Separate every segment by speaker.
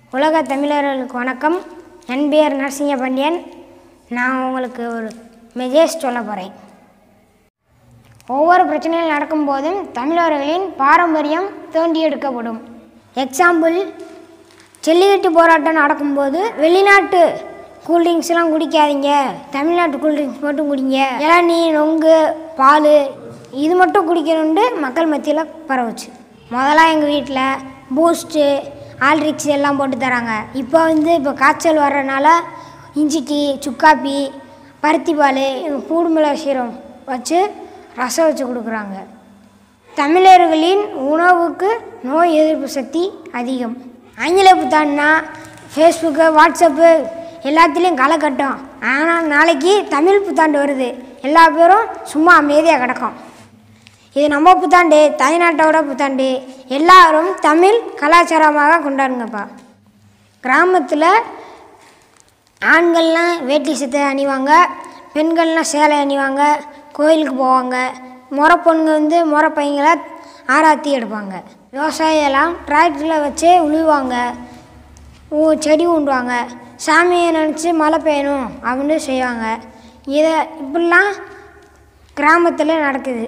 Speaker 1: உலக தமிழர்களுக்கு வணக்கம் என் பேர் நரசிங்க பாண்டியன் நான் உங்களுக்கு ஒரு மெசேஜ் சொல்ல போகிறேன் ஒவ்வொரு பிரச்சனைகள் நடக்கும்போதும் தமிழர்களின் பாரம்பரியம் தோண்டி எடுக்கப்படும் எக்ஸாம்பிள் ஜல்லிக்கட்டு போராட்டம் நடக்கும்போது வெளிநாட்டு கூல்ட்ரிங்க்ஸ்லாம் குடிக்காதீங்க தமிழ்நாட்டு கூல்ட்ரிங்க்ஸ் மட்டும் குடிங்க இளநீ நொங்கு பால் இது மட்டும் குடிக்கணுன்ட்டு மக்கள் மத்தியில் பரவுச்சு முதல்ல எங்கள் வீட்டில் பூஸ்ட்டு ஆல்ட்ரிக்ஸ் எல்லாம் போட்டு தராங்க இப்போ வந்து இப்போ காய்ச்சல் வர்றதுனால இஞ்சி டீ சுக்காப்பி பருத்தி பால் பூடு மிளகு சீரம் வச்சு ரசம் வச்சு கொடுக்குறாங்க தமிழர்களின் உணவுக்கு நோய் எதிர்ப்பு சக்தி அதிகம் ஆங்கில புத்தாண்டுனா ஃபேஸ்புக்கு வாட்ஸ்அப்பு எல்லாத்துலேயும் களை கட்டும் ஆனால் நாளைக்கு தமிழ் புத்தாண்டு வருது எல்லா பேரும் சும்மா அமைதியாக கிடக்கும் இது நம்ம புத்தாண்டு தாய்நாட்டோட புத்தாண்டு எல்லாரும் தமிழ் கலாச்சாரமாக கொண்டாடுங்கப்பா கிராமத்தில் ஆண்கள்லாம் வேட்டி சட்டை அணிவாங்க பெண்கள்லாம் சேலை அணிவாங்க கோயிலுக்கு போவாங்க முறை பொண்ணுங்க வந்து முறை பையங்களை ஆராத்தி எடுப்பாங்க விவசாயெல்லாம் டிராக்டரில் வச்சே உழுவாங்க ஊ செடி ஊண்டுவாங்க சாமியை நினச்சி மழை பெய்யணும் அப்படின்னு செய்வாங்க இதை இப்படிலாம் கிராமத்தில் நடக்குது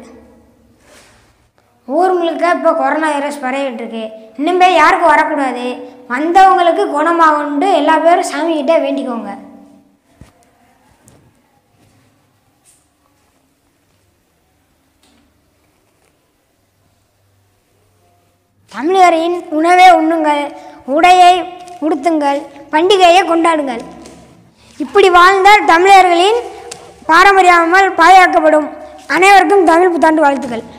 Speaker 1: ஊர் முழுக்க இப்போ கொரோனா வைரஸ் பரவிட்டு இருக்கு இன்னும் பேர் யாருக்கும் வரக்கூடாது வந்தவங்களுக்கு குணமாகணுன்ட்டு எல்லா பேரும் சாமிக்கிட்ட வேண்டிக்கோங்க தமிழரின் உணவை உண்ணுங்கள் உடையை உடுத்துங்கள் பண்டிகையை கொண்டாடுங்கள் இப்படி வாழ்ந்தால் தமிழர்களின் பாரம்பரியமல் பாதுகாக்கப்படும் அனைவருக்கும் தமிழ் புத்தாண்டு வாழ்த்துக்கள்